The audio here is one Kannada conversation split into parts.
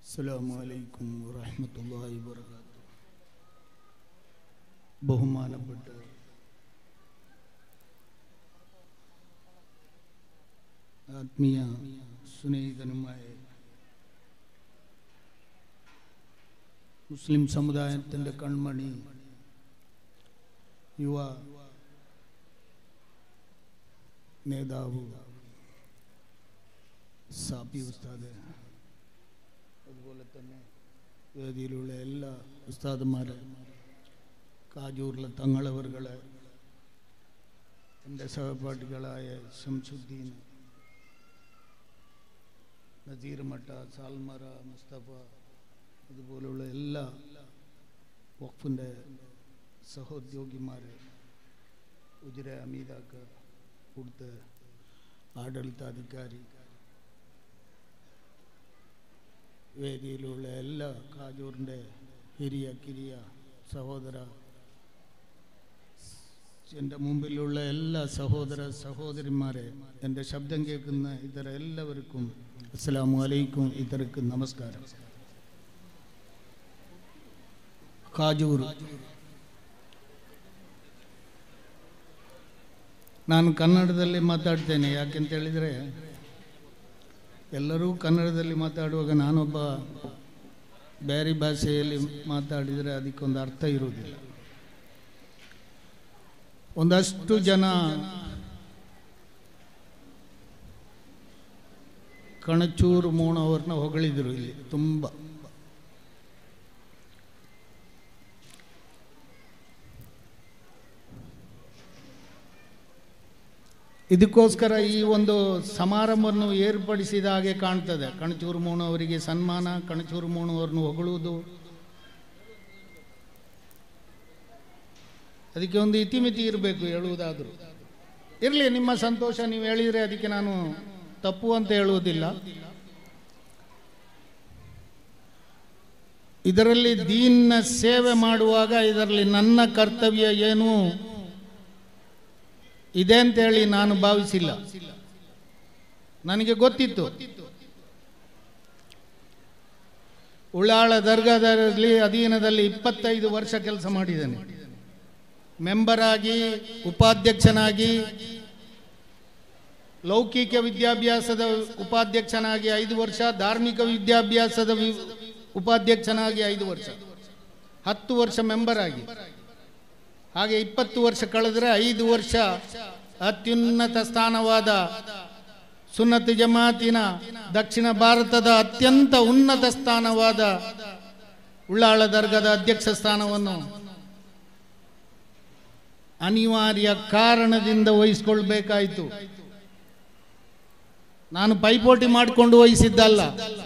അസ്സലാമു അലൈക്കും വറഹ്മത്തുള്ളാഹി വബറകാതുഹു ബഹുമാനപ്പെട്ട ആത്മീയ സ്നേഹിതനുമായ മുസ്ലിം സമുദായത്തിൻ്റെ കൺമണി യുവ നേതാവ് സാബി ഉസ്താദ് അതുപോലെ തന്നെ വേദിയിലുള്ള എല്ലാ ഉസ്താദുമാരെ കാജൂറിലെ തങ്ങളവറുകളെ എൻ്റെ സഹപാഠികളായ ശംസുദ്ദീൻ നസീർ മട്ട സാൽമറ മുസ്തഫ അതുപോലുള്ള എല്ലാ വഖഫിൻ്റെ സഹോദ്യോഗിമാരെ ഉജിര അമീദാക്ക കൊടുത്ത ആഡളിതാധികാരി വേദിയിലുള്ള എല്ലാ കാജൂറിൻ്റെ ഹിരിയ കിരിയ സഹോദര എൻ്റെ മുമ്പിലുള്ള എല്ലാ സഹോദര സഹോദരിമാരെ എൻ്റെ ശബ്ദം കേൾക്കുന്ന ഇതര എല്ലാവർക്കും അസ്സലാമു അലൈക്കും ഇതർക്ക് നമസ്കാരം ಕಾಜೂರು ನಾನು ಕನ್ನಡದಲ್ಲಿ ಮಾತಾಡ್ತೇನೆ ಯಾಕೆಂತ ಹೇಳಿದರೆ ಎಲ್ಲರೂ ಕನ್ನಡದಲ್ಲಿ ಮಾತಾಡುವಾಗ ನಾನೊಬ್ಬ ಬೇರೆ ಭಾಷೆಯಲ್ಲಿ ಮಾತಾಡಿದರೆ ಅದಕ್ಕೊಂದು ಅರ್ಥ ಇರುವುದಿಲ್ಲ ಒಂದಷ್ಟು ಜನ ಕಣಚೂರು ಮೂಣವ್ರನ್ನ ಹೊಗಳಿದ್ರು ಇಲ್ಲಿ ತುಂಬ ಇದಕ್ಕೋಸ್ಕರ ಈ ಒಂದು ಸಮಾರಂಭವನ್ನು ಏರ್ಪಡಿಸಿದ ಹಾಗೆ ಕಾಣ್ತದೆ ಕಣಚೂರು ಮೋನು ಅವರಿಗೆ ಸನ್ಮಾನ ಕಣಚೂರು ಮೋನು ಅವರನ್ನು ಹೊಗಳುವುದು ಅದಕ್ಕೆ ಒಂದು ಇತಿಮಿತಿ ಇರಬೇಕು ಹೇಳುವುದಾದರೂ ಇರಲಿ ನಿಮ್ಮ ಸಂತೋಷ ನೀವು ಹೇಳಿದರೆ ಅದಕ್ಕೆ ನಾನು ತಪ್ಪು ಅಂತ ಹೇಳುವುದಿಲ್ಲ ಇದರಲ್ಲಿ ದೀನ್ನ ಸೇವೆ ಮಾಡುವಾಗ ಇದರಲ್ಲಿ ನನ್ನ ಕರ್ತವ್ಯ ಏನು ಇದೆ ಅಂತೇಳಿ ನಾನು ಭಾವಿಸಿಲ್ಲ ನನಗೆ ಗೊತ್ತಿತ್ತು ಉಳ್ಳಾಳ ದರ್ಗಾದಲ್ಲಿ ಅಧೀನದಲ್ಲಿ ಇಪ್ಪತ್ತೈದು ವರ್ಷ ಕೆಲಸ ಮಾಡಿದ್ದೇನೆ ಮೆಂಬರ್ ಆಗಿ ಉಪಾಧ್ಯಕ್ಷನಾಗಿ ಲೌಕಿಕ ವಿದ್ಯಾಭ್ಯಾಸದ ಉಪಾಧ್ಯಕ್ಷನಾಗಿ ಐದು ವರ್ಷ ಧಾರ್ಮಿಕ ವಿದ್ಯಾಭ್ಯಾಸದ ವಿ- ಉಪಾಧ್ಯಕ್ಷನಾಗಿ ಐದು ವರ್ಷ ಹತ್ತು ವರ್ಷ ಮೆಂಬರ್ ಆಗಿ ಹಾಗೆ ಇಪ್ಪತ್ತು ವರ್ಷ ಕಳೆದರೆ ಐದು ವರ್ಷ ಅತ್ಯುನ್ನತ ಸ್ಥಾನವಾದ ಸುನ್ನತಿ ಜಮಾತಿನ ದಕ್ಷಿಣ ಭಾರತದ ಅತ್ಯಂತ ಉನ್ನತ ಸ್ಥಾನವಾದ ಉಳ್ಳಾಳ ದರ್ಗದ ಅಧ್ಯಕ್ಷ ಸ್ಥಾನವನ್ನು ಅನಿವಾರ್ಯ ಕಾರಣದಿಂದ ವಹಿಸಿಕೊಳ್ಬೇಕಾಯಿತು ನಾನು ಪೈಪೋಟಿ ಮಾಡಿಕೊಂಡು ವಹಿಸಿದ್ದಲ್ಲ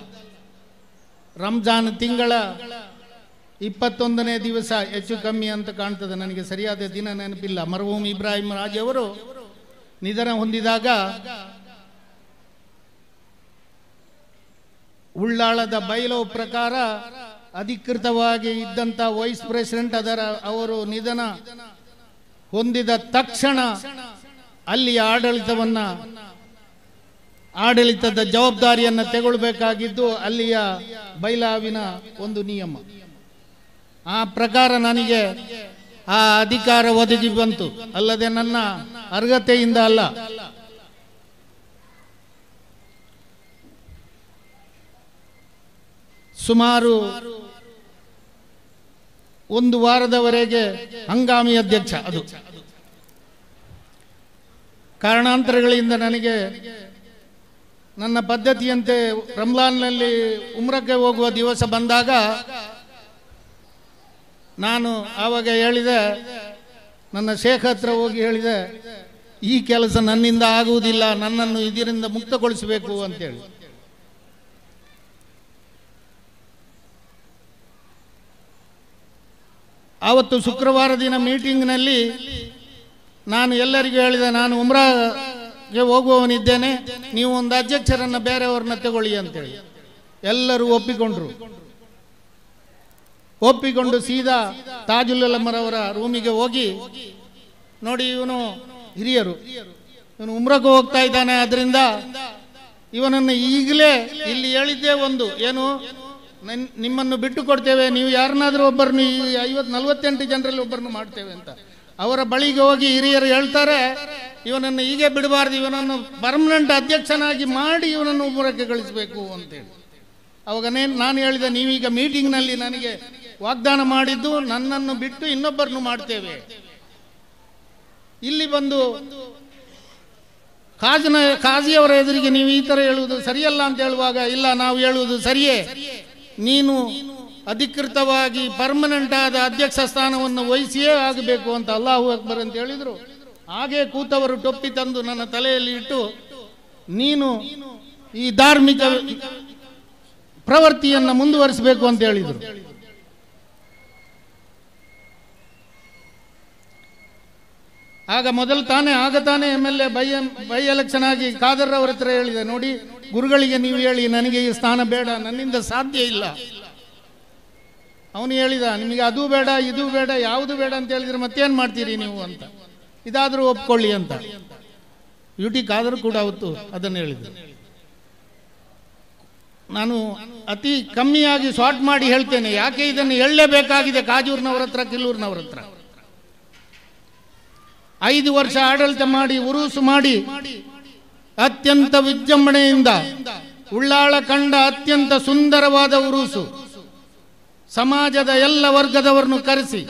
ರಂಜಾನ್ ತಿಂಗಳ ಇಪ್ಪತ್ತೊಂದನೇ ದಿವಸ ಹೆಚ್ಚು ಕಮ್ಮಿ ಅಂತ ಕಾಣ್ತದೆ ನನಗೆ ಸರಿಯಾದ ದಿನ ನೆನಪಿಲ್ಲ ಮರಭೂಮಿ ಇಬ್ರಾಹಿಂ ರಾಜ್ ಅವರು ನಿಧನ ಹೊಂದಿದಾಗ ಉಳ್ಳಾಳದ ಬೈಲವ್ ಪ್ರಕಾರ ಅಧಿಕೃತವಾಗಿ ಇದ್ದಂತ ವೈಸ್ ಪ್ರೆಸಿಡೆಂಟ್ ಅದರ ಅವರು ನಿಧನ ಹೊಂದಿದ ತಕ್ಷಣ ಅಲ್ಲಿ ಆಡಳಿತವನ್ನ ಆಡಳಿತದ ಜವಾಬ್ದಾರಿಯನ್ನು ತೆಗೊಳ್ಬೇಕಾಗಿದ್ದು ಅಲ್ಲಿಯ ಬೈಲಾವಿನ ಒಂದು ನಿಯಮ ಆ ಪ್ರಕಾರ ನನಗೆ ಆ ಅಧಿಕಾರ ಒದಗಿ ಬಂತು ಅಲ್ಲದೆ ನನ್ನ ಅರ್ಹತೆಯಿಂದ ಅಲ್ಲ ಸುಮಾರು ಒಂದು ವಾರದವರೆಗೆ ಹಂಗಾಮಿ ಅಧ್ಯಕ್ಷ ಅದು ಕಾರಣಾಂತರಗಳಿಂದ ನನಗೆ ನನ್ನ ಪದ್ಧತಿಯಂತೆ ರಂಜಾನ್ನಲ್ಲಿ ಉಮ್ರಕ್ಕೆ ಹೋಗುವ ದಿವಸ ಬಂದಾಗ ನಾನು ಆವಾಗ ಹೇಳಿದೆ ನನ್ನ ಶೇಖ್ ಹತ್ರ ಹೋಗಿ ಹೇಳಿದೆ ಈ ಕೆಲಸ ನನ್ನಿಂದ ಆಗುವುದಿಲ್ಲ ನನ್ನನ್ನು ಇದರಿಂದ ಮುಕ್ತಗೊಳಿಸಬೇಕು ಅಂತೇಳಿ ಆವತ್ತು ಶುಕ್ರವಾರ ದಿನ ಮೀಟಿಂಗ್ನಲ್ಲಿ ನಾನು ಎಲ್ಲರಿಗೂ ಹೇಳಿದೆ ನಾನು ಉಮ್ರಾಗೆ ಹೋಗುವವನಿದ್ದೇನೆ ನೀವು ಒಂದು ಅಧ್ಯಕ್ಷರನ್ನ ಬೇರೆಯವ್ರನ್ನ ತಗೊಳ್ಳಿ ಅಂತೇಳಿ ಎಲ್ಲರೂ ಒಪ್ಪಿಕೊಂಡ್ರು ಒಪ್ಪಿಕೊಂಡು ಸೀದಾ ತಾಜುಲ್ಲಮ್ಮರವರ ರೂಮಿಗೆ ಹೋಗಿ ನೋಡಿ ಇವನು ಹಿರಿಯರು ಇವನು ಉಮ್ರಕ್ಕೆ ಹೋಗ್ತಾ ಇದ್ದಾನೆ ಅದರಿಂದ ಇವನನ್ನು ಈಗಲೇ ಇಲ್ಲಿ ಹೇಳಿದ್ದೇ ಒಂದು ಏನು ನನ್ ನಿಮ್ಮನ್ನು ಬಿಟ್ಟು ಕೊಡ್ತೇವೆ ನೀವು ಯಾರನ್ನಾದ್ರೂ ಒಬ್ಬರನ್ನು ಈ ಐವತ್ತು ನಲವತ್ತೆಂಟು ಜನರಲ್ಲಿ ಒಬ್ಬರನ್ನು ಮಾಡ್ತೇವೆ ಅಂತ ಅವರ ಬಳಿಗೆ ಹೋಗಿ ಹಿರಿಯರು ಹೇಳ್ತಾರೆ ಇವನನ್ನು ಹೀಗೆ ಬಿಡಬಾರ್ದು ಇವನನ್ನು ಪರ್ಮನೆಂಟ್ ಅಧ್ಯಕ್ಷನಾಗಿ ಮಾಡಿ ಇವನನ್ನು ಉಬ್ಬರಕ್ಕೆ ಕಳಿಸಬೇಕು ಅಂತೇಳಿ ಅವಾಗನೇ ನಾನು ಹೇಳಿದೆ ನೀವೀಗ ಮೀಟಿಂಗ್ನಲ್ಲಿ ನನಗೆ ವಾಗ್ದಾನ ಮಾಡಿದ್ದು ನನ್ನನ್ನು ಬಿಟ್ಟು ಇನ್ನೊಬ್ಬರನ್ನು ಮಾಡ್ತೇವೆ ಇಲ್ಲಿ ಬಂದು ಕಾಜಿನ ಕಾಜಿಯವರ ಎದುರಿಗೆ ನೀವು ಈ ಥರ ಹೇಳುವುದು ಸರಿಯಲ್ಲ ಅಂತ ಹೇಳುವಾಗ ಇಲ್ಲ ನಾವು ಹೇಳುವುದು ಸರಿಯೇ ನೀನು ಅಧಿಕೃತವಾಗಿ ಪರ್ಮನೆಂಟ್ ಆದ ಅಧ್ಯಕ್ಷ ಸ್ಥಾನವನ್ನು ವಹಿಸಿಯೇ ಆಗಬೇಕು ಅಂತ ಅಲ್ಲಾಹು ಅಕ್ಬರ್ ಅಂತ ಹೇಳಿದರು ಹಾಗೆ ಕೂತವರು ಟೊಪ್ಪಿ ತಂದು ನನ್ನ ತಲೆಯಲ್ಲಿ ಇಟ್ಟು ನೀನು ಈ ಧಾರ್ಮಿಕ ಪ್ರವೃತ್ತಿಯನ್ನು ಮುಂದುವರಿಸಬೇಕು ಅಂತ ಹೇಳಿದರು ಆಗ ಮೊದಲು ತಾನೇ ಆಗ ತಾನೇ M L A by by election ಆಗಿ ಖಾದರ್ ಅವರ ಹತ್ರ ಹೇಳಿದೆ ನೋಡಿ ಗುರುಗಳಿಗೆ ನೀವು ಹೇಳಿ ನನಗೆ ಈ ಸ್ಥಾನ ಬೇಡ ನನ್ನಿಂದ ಸಾಧ್ಯ ಇಲ್ಲ ಅವನು ಹೇಳಿದ ನಿಮಗೆ ಅದು ಬೇಡ ಇದು ಬೇಡ ಯಾವುದು ಬೇಡ ಅಂತ ಹೇಳಿದ್ರೆ ಮತ್ತೇನು ಮಾಡ್ತೀರಿ ನೀವು ಅಂತ ಇದಾದರೂ ಒಪ್ಕೊಳ್ಳಿ ಅಂತ ಯು ಟಿ ಖಾದರ್ ಕೂಡ ಅವತ್ತು ಅದನ್ನು ಹೇಳಿದ್ರು ನಾನು ಅತಿ ಕಮ್ಮಿಯಾಗಿ ಶಾರ್ಟ್ ಮಾಡಿ ಹೇಳ್ತೇನೆ ಯಾಕೆ ಇದನ್ನು ಹೇಳಲೇಬೇಕಾಗಿದೆ ಕಾಜೂರ್ನವ್ರ ಹತ್ರ ಕಿಲ್ಲೂರ್ನವ್ರ ಹತ್ರ ಐದು ವರ್ಷ ಆಡಳಿತ ಮಾಡಿ ಉರುಸು ಮಾಡಿ ಅತ್ಯಂತ ವಿಜೃಂಭಣೆಯಿಂದ ಉಳ್ಳಾಳ ಕಂಡ ಅತ್ಯಂತ ಸುಂದರವಾದ ಉರುಸು ಸಮಾಜದ ಎಲ್ಲ ವರ್ಗದವರನ್ನು ಕರೆಸಿ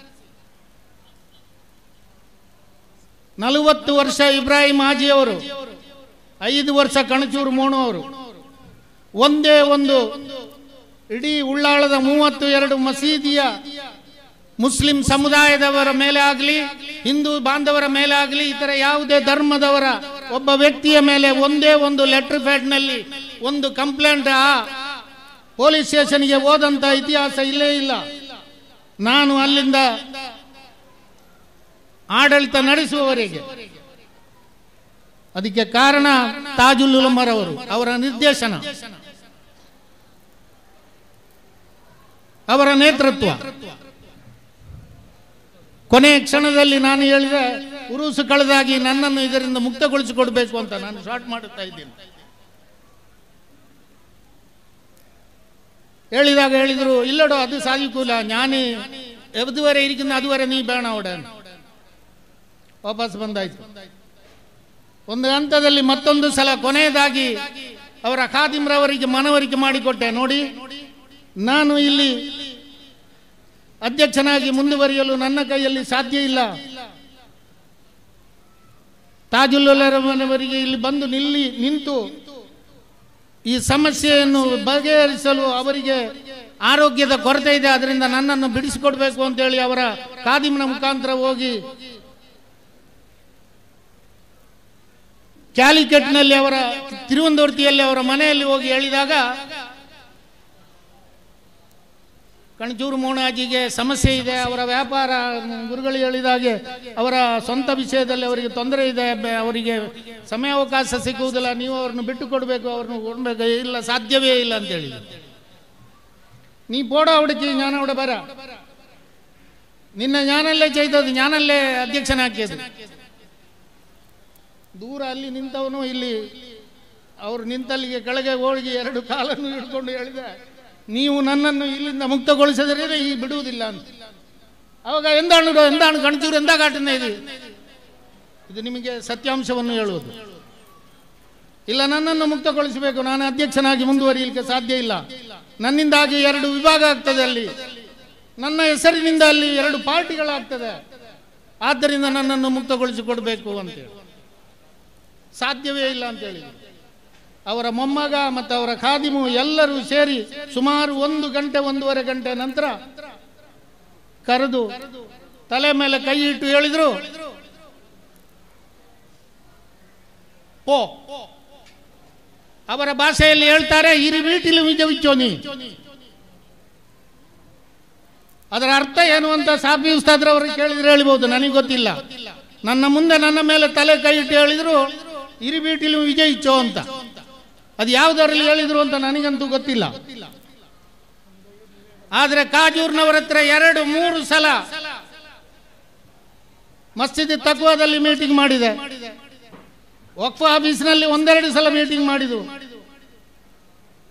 ನಲವತ್ತು ವರ್ಷ ಇಬ್ರಾಹಿಂ ಹಾಜಿಯವರು ಐದು ವರ್ಷ ಕಣಚೂರು ಮೋಣು ಅವರು ಒಂದೇ ಒಂದು ಇಡೀ ಉಳ್ಳಾಳದ ಮೂವತ್ತು ಎರಡು ಮಸೀದಿಯ ಮುಸ್ಲಿಂ ಸಮುದಾಯದವರ ಮೇಲೆ ಆಗಲಿ ಹಿಂದೂ ಬಾಂಧವರ ಮೇಲೆ ಆಗಲಿ ಇತರ ಯಾವುದೇ ಧರ್ಮದವರ ಒಬ್ಬ ವ್ಯಕ್ತಿಯ ಮೇಲೆ ಒಂದೇ ಒಂದು ಲೆಟರ್ ಪ್ಯಾಡ್ನಲ್ಲಿ ಒಂದು ಕಂಪ್ಲೇಂಟ್ ಆ ಪೊಲೀಸ್ ಸ್ಟೇಷನ್ಗೆ ಹೋದಂತ ಇತಿಹಾಸ ಇಲ್ಲೇ ಇಲ್ಲ ನಾನು ಅಲ್ಲಿಂದ ಆಡಳಿತ ನಡೆಸುವವರೆಗೆ ಅದಕ್ಕೆ ಕಾರಣ ತಾಜುಲ್ ಉಲಮರ್ ಅವರು ಅವರ ನಿರ್ದೇಶನ ಅವರ ನೇತೃತ್ವ ಕೊನೆಯ ಕ್ಷಣದಲ್ಲಿ ನಾನು ಹೇಳಿದೆ ಉರುಸು ಕಳೆದಾಗಿ ನನ್ನನ್ನು ಇದರಿಂದ ಮುಕ್ತಗೊಳಿಸಿಕೊಡ್ಬೇಕು ಅಂತ ನಾನು ಶಾರ್ಟ್ ಮಾಡುತ್ತಾ ಇದ್ದೇನೆ ಹೇಳಿದಾಗ ಹೇಳಿದ್ರು ಇಲ್ಲಡೋ ಅದು ಸಾಧಿಕೂಲ ಜ್ಞಾನಿ ಎದುವರೆ ಇರಿക്കുന്ന അതുവരെ ನೀ ಬೇಡ ಅವಡ ವಾಪಸ್ ಬಂದಾಯ್ತು ಒಂದು ಹಂತದಲ್ಲಿ ಮತ್ತೊಂದು ಸಲ ಕೊನೆಯದಾಗಿ ಅವರ ಖಾದಿಮ್ರವರಿಗೆ ಮನವರಿಕೆ ಮಾಡಿಕೊಟ್ಟೆ ನೋಡಿ ನಾನು ಇಲ್ಲಿ ಅಧ್ಯಕ್ಷನಾಗಿ ಮುಂದುವರಿಯಲು ನನ್ನ ಕೈಯಲ್ಲಿ ಸಾಧ್ಯ ಇಲ್ಲ ತಾಜುಲ್ಲರವರಿಗೆ ಇಲ್ಲಿ ಬಂದು ನಿಲ್ಲಿ ನಿಂತು ಈ ಸಮಸ್ಯೆಯನ್ನು ಬಗೆಹರಿಸಲು ಅವರಿಗೆ ಆರೋಗ್ಯದ ಕೊರತೆ ಇದೆ ಅದರಿಂದ ನನ್ನನ್ನು ಬಿಡಿಸಿಕೊಡ್ಬೇಕು ಅಂತೇಳಿ ಅವರ ಖಾದಿಮ್ನ ಮುಖಾಂತರ ಹೋಗಿ ಕ್ಯಾಲಿಕಟ್ನಲ್ಲಿ ಅವರ ತಿರುವನಂತಪುರತಿಯಲ್ಲಿ ಅವರ ಮನೆಯಲ್ಲಿ ಹೋಗಿ ಹೇಳಿದಾಗ ಕಣಚೂರು ಮೋಣಾಜಿಗೆ ಸಮಸ್ಯೆ ಇದೆ ಅವರ ವ್ಯಾಪಾರ ಗುರುಗಳು ಹೇಳಿದಾಗೆ ಅವರ ಸ್ವಂತ ವಿಷಯದಲ್ಲಿ ಅವರಿಗೆ ತೊಂದರೆ ಇದೆ ಬೆ- ಅವರಿಗೆ ಸಮಯಾವಕಾಶ ಸಿಗುವುದಿಲ್ಲ ನೀವು ಅವ್ರನ್ನ ಬಿಟ್ಟು ಕೊಡಬೇಕು ಅವ್ರನ್ನ ಕೊಡಬೇಕು ಇಲ್ಲ ಸಾಧ್ಯವೇ ಇಲ್ಲ ಅಂತ ಹೇಳಿದ್ರು ನೀ ಪೋಡ ಹುಡುಕಿ ಜ್ಞಾನ ಹುಡ ಬರ ನಿನ್ನ ಜ್ಞಾನಲ್ಲೇ ಚೈತದು ಜ್ಞಾನಲ್ಲೇ ಅಧ್ಯಕ್ಷನಾಕಿയത് ದೂರ ಅಲ್ಲಿ ನಿಂತವನು ಇಲ್ಲಿ ಅವರು ನಿಂತಲ್ಲಿಗೆ ಕೆಳಗೆ ಹೋಗಿ ಎರಡು ಕಾಲನ್ನು ಹಿಡ್ಕೊಂಡು ಹೇಳಿದ ನೀವು ನನ್ನನ್ನು ಇಲ್ಲಿಂದ ಮುಕ್ತಗೊಳಿಸಿದರೆ ಈ ಬಿಡುವುದಿಲ್ಲ ಅಂತ ಅವಾಗ ಎಂದಾಣು ಎಂದಾಣು ಕಣ್ಚೂರು ಎಂದ ಕಾಟನೆ ಇದು ಇದು ನಿಮಗೆ ಸತ್ಯಾಂಶವನ್ನು ಹೇಳುವುದು ಇಲ್ಲ ನನ್ನನ್ನು ಮುಕ್ತಗೊಳಿಸಬೇಕು ನಾನು ಅಧ್ಯಕ್ಷನಾಗಿ ಮುಂದುವರಿಯಲಿಕ್ಕೆ ಸಾಧ್ಯ ಇಲ್ಲ ನನ್ನಿಂದಾಗಿ ಎರಡು ವಿಭಾಗ ಆಗ್ತದೆ ಅಲ್ಲಿ ನನ್ನ ಹೆಸರಿನಿಂದ ಅಲ್ಲಿ ಎರಡು ಪಾರ್ಟಿಗಳಾಗ್ತದೆ ಆದ್ದರಿಂದ ನನ್ನನ್ನು ಮುಕ್ತಗೊಳಿಸಿಕೊಡ್ಬೇಕು ಅಂತೇಳಿ ಸಾಧ್ಯವೇ ಇಲ್ಲ ಅಂತೇಳಿ ಅವರ ಮೊಮ್ಮಗ ಮತ್ತು ಅವರ ಖಾದಿಮು ಎಲ್ಲರೂ ಸೇರಿ ಸುಮಾರು ಒಂದು ಗಂಟೆ ಒಂದೂವರೆ ಗಂಟೆ ನಂತರ ಕರೆದು ತಲೆ ಮೇಲೆ ಕೈ ಇಟ್ಟು ಹೇಳಿದ್ರು ಪೋ ಅವರ ಭಾಷೆಯಲ್ಲಿ ಹೇಳ್ತಾರೆ ಇರಿ ವೀಟಿಲು ವಿಜವಿಚ್ಚೋನಿ ಅದರ ಅರ್ಥ ಏನು ಅಂತ ಸಾಫಿ ಉಸ್ತಾದ್ರವ್ರಿಗೆ ಕೇಳಿದ್ರೆ ಹೇಳ್ಬೋದು ನನಗೆ ಗೊತ್ತಿಲ್ಲ ನನ್ನ ಮುಂದೆ ನನ್ನ ಮೇಲೆ ತಲೆ ಕೈ ಇಟ್ಟು ಹೇಳಿದ್ರು ಇರಿ ಬೀಟಿಲು ವಿಜಯಿಚ್ಚೋ ಅಂತ ಅದು ಯಾವುದರಲ್ಲಿ ಹೇಳಿದ್ರು ಅಂತ ನನಗಂತೂ ಗೊತ್ತಿಲ್ಲ ಆದ್ರೆ ಕಾಜೂರ್ನವರ ಹತ್ರ ಎರಡು ಮೂರು ಸಲ ಮಸ್ಜಿದ್ ತಕ್ವಾದಲ್ಲಿ ಮೀಟಿಂಗ್ ಮಾಡಿದೆ ವಕ್ಫ್ ಆಫೀಸ್ನಲ್ಲಿ ಒಂದೆರಡು ಸಲ ಮೀಟಿಂಗ್ ಮಾಡಿದ್ರು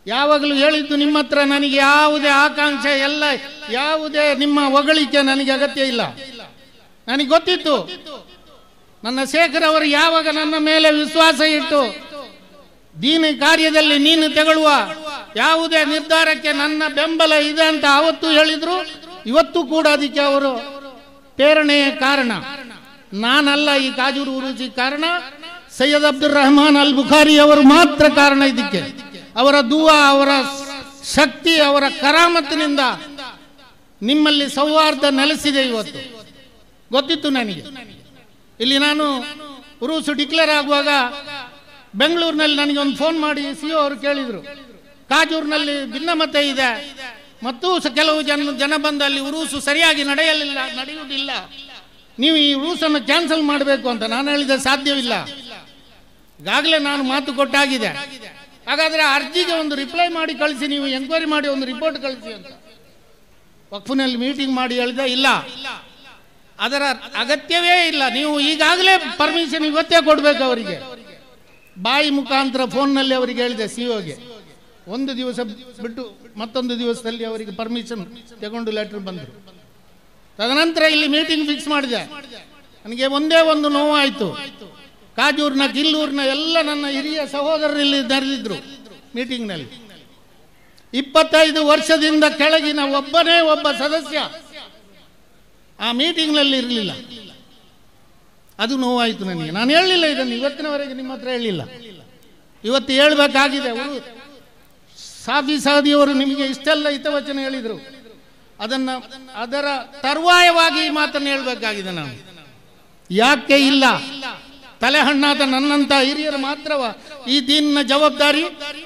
ಯಾವಾಗಲೂ ಹೇಳಿದ್ದು ನಿಮ್ಮ ಹತ್ರ ನನಗೆ ಯಾವುದೇ ಆಕಾಂಕ್ಷೆ ಎಲ್ಲ ಯಾವುದೇ ನಿಮ್ಮ ಹೊಗಳಿಕೆ ನನಗೆ ಅಗತ್ಯ ಇಲ್ಲ ನನಗೆ ಗೊತ್ತಿತ್ತು ನನ್ನ ಶೇಖರ್ ಅವರು ಯಾವಾಗ ನನ್ನ ಮೇಲೆ ವಿಶ್ವಾಸ ಇಟ್ಟು ದೀನ ಕಾರ್ಯದಲ್ಲಿ ನೀನು ತೆಗೊಳ್ಳುವ ಯಾವುದೇ ನಿರ್ಧಾರಕ್ಕೆ ನನ್ನ ಬೆಂಬಲ ಇದೆ ಅಂತ ಅವತ್ತು ಹೇಳಿದ್ರು ಇವತ್ತು ಕೂಡ ಅದಕ್ಕೆ ಅವರು ಪ್ರೇರಣೆಯ ಕಾರಣ ನಾನಲ್ಲ ಈ ಕಾಜೂರು ಉರುಜಿ ಕಾರಣ ಸೈಯದ್ ಅಬ್ದುಲ್ ರಹಮಾನ್ ಅಲ್ ಬುಖಾರಿ ಅವರು ಮಾತ್ರ ಕಾರಣ ಇದಕ್ಕೆ ಅವರ ದುವಾ ಅವರ ಶಕ್ತಿ ಅವರ ಕರಾಮತ್ತಿನಿಂದ ನಿಮ್ಮಲ್ಲಿ ಸೌಹಾರ್ದ ನೆಲೆಸಿದೆ ಇವತ್ತು ಗೊತ್ತಿತ್ತು ನನಗೆ ಇಲ್ಲಿ ನಾನು ಉರುಸು ಡಿಕ್ಲೇರ್ ಆಗುವಾಗ ಬೆಂಗಳೂರಿನಲ್ಲಿ ನನಗೆ ಒಂದು ಫೋನ್ ಮಾಡಿ ಸಿ ಅವರು ಕೇಳಿದರು ಕಾಜೂರಿನಲ್ಲಿ ಭಿನ್ನಮತ ಇದೆ ಮತ್ತು ಸ- ಕೆಲವು ಜನ ಜನ ಬಂದು ಅಲ್ಲಿ ಉರುಸು ಸರಿಯಾಗಿ ನಡೆಯಲಿಲ್ಲ ನಡೆಯುವುದಿಲ್ಲ ನೀವು ಈ ಉರುಸನ್ನು ಕ್ಯಾನ್ಸಲ್ ಮಾಡಬೇಕು ಅಂತ ನಾನು ಹೇಳಿದೆ ಸಾಧ್ಯವಿಲ್ಲ ಈಗಾಗಲೇ ನಾನು ಮಾತು ಕೊಟ್ಟಾಗಿದೆ ಹಾಗಾದ್ರೆ ಅರ್ಜಿಗೆ ಒಂದು ರಿಪ್ಲೈ ಮಾಡಿ ಕಳಿಸಿ ನೀವು ಎಂಕ್ವೈರಿ ಮಾಡಿ ಒಂದು ರಿಪೋರ್ಟ್ ಕಳಿಸಿ ಅಂತ ವಕ್ಫಿನಲ್ಲಿ ಮೀಟಿಂಗ್ ಮಾಡಿ ಹೇಳಿದೆ ಇಲ್ಲ ಅದರ ಅಗತ್ಯವೇ ಇಲ್ಲ ನೀವು ಈಗಾಗಲೇ ಪರ್ಮಿಷನ್ ಇವತ್ತೇ ಕೊಡಬೇಕು ಅವರಿಗೆ ಬಾಯಿ ಮುಖಾಂತರ ಫೋನ್ನಲ್ಲಿ ಅವರಿಗೆ ಹೇಳಿದೆ ಸಿ ಒಗೆ ಒಂದು ದಿವಸ ಬಿಟ್ಟು ಮತ್ತೊಂದು ದಿವಸದಲ್ಲಿ ಅವರಿಗೆ ಪರ್ಮಿಷನ್ ತಗೊಂಡು ಲೆಟರ್ ಬಂದರು ತದನಂತರ ಇಲ್ಲಿ ಮೀಟಿಂಗ್ ಫಿಕ್ಸ್ ಮಾಡಿದೆ ನನಗೆ ಒಂದೇ ಒಂದು ನೋವಾಯಿತು ಕಾಜೂರ್ನ ಕಿಲ್ಲೂರ್ನ ಎಲ್ಲ ನನ್ನ ಹಿರಿಯ ಸಹೋದರರು ಇಲ್ಲಿ ನೆರೆದಿದ್ರು ಮೀಟಿಂಗ್ನಲ್ಲಿ ಇಪ್ಪತ್ತೈದು ವರ್ಷದಿಂದ ಕೆಳಗಿನ ಒಬ್ಬನೇ ಒಬ್ಬ ಸದಸ್ಯ ಆ ಮೀಟಿಂಗ್ನಲ್ಲಿ ಇರಲಿಲ್ಲ ಅದು ನೋವಾಯಿತು ನನಗೆ ನಾನು ಹೇಳಲಿಲ್ಲ ಇದನ್ನು ಇವತ್ತಿನವರೆಗೆ ನಿಮ್ಮ ಹತ್ರ ಹೇಳಿಲ್ಲ ಇವತ್ತು ಹೇಳಬೇಕಾಗಿದೆ ಅವರು ಸಾಫಿ ಸಾದಿಯವರು ನಿಮಗೆ ಇಷ್ಟೆಲ್ಲ ಹಿತವಚನ ಹೇಳಿದರು ಅದನ್ನು ಅದರ ತರುವಾಯವಾಗಿ ಈ ಮಾತನ್ನು ಹೇಳಬೇಕಾಗಿದೆ ನಾನು ಯಾಕೆ ಇಲ್ಲ ತಲೆ ಹಣ್ಣಾದ ನನ್ನಂತ ಹಿರಿಯರು ಮಾತ್ರವ ಈ ದೀನಿನ ಜವಾಬ್ದಾರಿ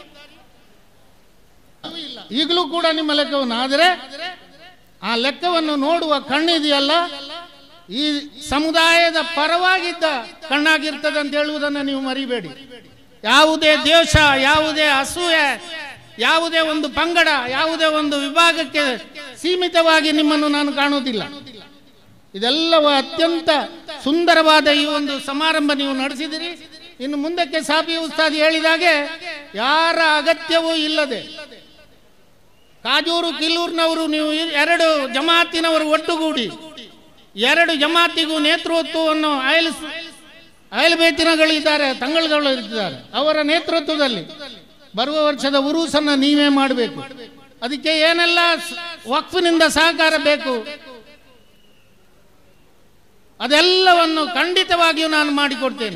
ಈಗಲೂ ಕೂಡ ನಿಮ್ಮ ಲೆಕ್ಕವನ್ನು ಆದರೆ ಆ ಲೆಕ್ಕವನ್ನು ನೋಡುವ ಕಣ್ಣಿದೆಯಲ್ಲ ಈ ಸಮುದಾಯದ ಪರವಾಗಿದ್ದ ಕಣ್ಣಾಗಿರ್ತದೆ ಅಂತ ಹೇಳುವುದನ್ನು ನೀವು ಮರಿಬೇಡಿ ಯಾವುದೇ ದೇಶ ಯಾವುದೇ ಅಸೂಯೆ ಯಾವುದೇ ಒಂದು ಪಂಗಡ ಯಾವುದೇ ಒಂದು ವಿಭಾಗಕ್ಕೆ ಸೀಮಿತವಾಗಿ ನಿಮ್ಮನ್ನು ನಾನು ಕಾಣುವುದಿಲ್ಲ ಇದೆಲ್ಲವೂ ಅತ್ಯಂತ ಸುಂದರವಾದ ಈ ಒಂದು ಸಮಾರಂಭ ನೀವು ನಡೆಸಿದಿರಿ ಇನ್ನು ಮುಂದಕ್ಕೆ ಸಾಬಿ ಉಸ್ತಾದಿ ಹೇಳಿದಾಗೆ ಯಾರ ಅಗತ್ಯವೂ ಇಲ್ಲದೆ ಕಾಜೂರು ಕಿಲ್ಲೂರಿನವರು ನೀವು ಇ- ಎರಡು ಜಮಾತಿನವರು ಒಟ್ಟುಗೂಡಿ ಎರಡು ಜಮಾತಿಗೂ ನೇತೃತ್ವವನ್ನು ಅಯಲ್ ಅಯಲ್ ಬೇತಿನಗಳಿದ್ದಾರೆ ತಂಗಳುಗಳು ಇರ್ತಿದ್ದಾರೆ ಅವರ ನೇತೃತ್ವದಲ್ಲಿ ಬರುವ ವರ್ಷದ ಉರುಸನ್ನ ನೀವೇ ಮಾಡಬೇಕು ಅದಕ್ಕೆ ಏನೆಲ್ಲ ಸ- ವಕ್ಫಿನಿಂದ ಸಹಕಾರ ಬೇಕು ಅದೆಲ್ಲವನ್ನು ಖಂಡಿತವಾಗಿಯೂ ನಾನು ಮಾಡಿಕೊಡ್ತೇನೆ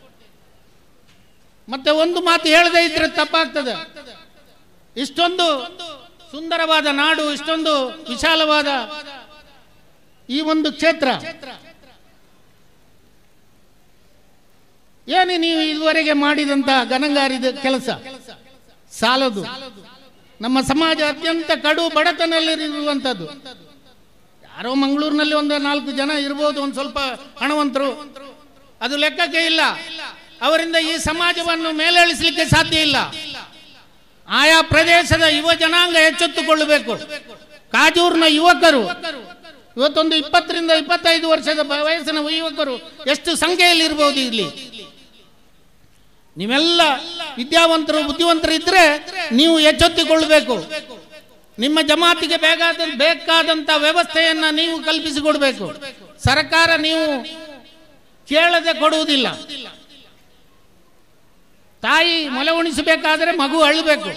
ಮತ್ತೆ ಒಂದು ಮಾತು ಹೇಳದೇ ಇದ್ರೆ ತಪ್ಪಾಗ್ತದೆ ಇಷ್ಟೊಂದು ಸುಂದರವಾದ ನಾಡು ಇಷ್ಟೊಂದು ವಿಶಾಲವಾದ ಈ ಒಂದು ಕ್ಷೇತ್ರ ಏನು ನೀವು ಇದುವರೆಗೆ ಮಾಡಿದಂತ ಗನಂಗಾರಿದ ಕೆಲಸ ಸಾಲದು ನಮ್ಮ ಸಮಾಜ ಅತ್ಯಂತ ಕಡು ಬಡತನಲ್ಲಿರುವಂಥದ್ದು ಯಾರೋ ಮಂಗಳೂರಿನಲ್ಲಿ ಒಂದು ನಾಲ್ಕು ಜನ ಇರ್ಬೋದು ಒಂದು ಸ್ವಲ್ಪ ಹಣವಂತರು ಅದು ಲೆಕ್ಕಕ್ಕೆ ಇಲ್ಲ ಅವರಿಂದ ಈ ಸಮಾಜವನ್ನು ಮೇಲೇಳಿಸಲಿಕ್ಕೆ ಸಾಧ್ಯ ಇಲ್ಲ ಆಯಾ ಪ್ರದೇಶದ ಯುವ ಜನಾಂಗ ಎಚ್ಚೆತ್ತುಕೊಳ್ಳಬೇಕು ಕಾಜೂರ್ನ ಯುವಕರು ಇವತ್ತೊಂದು ಇಪ್ಪತ್ತರಿಂದ ಇಪ್ಪತ್ತೈದು ವರ್ಷದ ಬ- ವಯಸ್ಸಿನ ಯುವಕರು ಎಷ್ಟು ಸಂಖ್ಯೆಯಲ್ಲಿ ಇರಬಹುದು ಇಲ್ಲಿ ನೀವೆಲ್ಲ ವಿದ್ಯಾವಂತರು ಬುದ್ಧಿವಂತರು ಇದ್ರೆ ನೀವು ಎಚ್ಚೆತ್ತುಕೊಳ್ಳಬೇಕು ನಿಮ್ಮ ಜಮಾತಿಗೆ ಬೇಕಾದ ಬೇಕಾದಂತ ವ್ಯವಸ್ಥೆಯನ್ನ ನೀವು ಕಲ್ಪಿಸಿಕೊಡ್ಬೇಕು ಸರ್ಕಾರ ನೀವು ಕೇಳದೆ ಕೊಡುವುದಿಲ್ಲ ತಾಯಿ ಮೊಲೆ ಉಣಿಸಬೇಕಾದ್ರೆ ಮಗು ಅಳಬೇಕು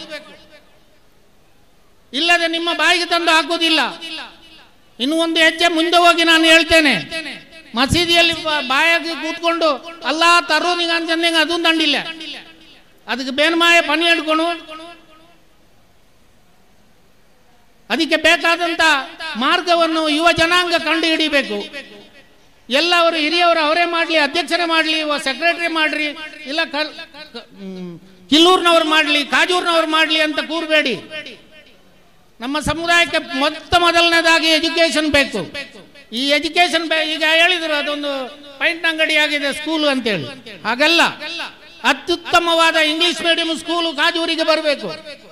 ಇಲ್ಲದೆ ನಿಮ್ಮ ಬಾಯಿಗೆ ತಂದು ಹಾಕುವುದಿಲ್ಲ ಇನ್ನು ಒಂದು ಹೆಜ್ಜೆ ಮುಂದೆ ಹೋಗಿ ನಾನು ಹೇಳ್ತೇನೆ ಮಸೀದಿಯಲ್ಲಿ ಬ- ಬಾಯಾಗಿ ಕೂತ್ಕೊಂಡು ಅಲ್ಲಾ ತರೋನಿಗೆ ಅಂತಂದಂಗೆ ಅದು ದಂಡಿಲ್ಲ ಅದಕ್ಕೆ ಬೇನ್ಮಾಯ ಪನಿ ಹಿಡ್ಕೊಂಡು ಅದಕ್ಕೆ ಬೇಕಾದಂತ ಮಾರ್ಗವನ್ನು ಯುವ ಜನಾಂಗ ಕಂಡು ಹಿಡಿಬೇಕು ಎಲ್ಲವರು ಹಿರಿಯವರು ಅವರೇ ಮಾಡಲಿ ಅಧ್ಯಕ್ಷರೇ ಮಾಡಲಿ ಸೆಕ್ರೆಟರಿ ಮಾಡ್ರಿ ಇಲ್ಲ ಕಲ್- ಕ- ಹ್ಮ್, ಕಿಲ್ಲೂರ್ನವ್ರು ಮಾಡಲಿ ಕಾಜೂರ್ನವ್ರು ಮಾಡಲಿ ಅಂತ ಕೂರಬೇಡಿ ನಮ್ಮ ಸಮುದಾಯಕ್ಕೆ ಮೊತ್ತ ಮೊದಲನೇದಾಗಿ ಎಜುಕೇಶನ್ ಬೇಕು ಈ ಎಜುಕೇಶನ್ ಈಗ ಹೇಳಿದ್ರು ಅದೊಂದು ಪೈಂಟ್ ಅಂಗಡಿ ಆಗಿದೆ ಸ್ಕೂಲ್ ಅಂತೇಳಿ ಹಾಗಲ್ಲ ಅತ್ಯುತ್ತಮವಾದ ಇಂಗ್ಲಿಷ್ ಮೀಡಿಯಂ ಸ್ಕೂಲು ಕಾಜೂರಿಗೆ ಬರಬೇಕು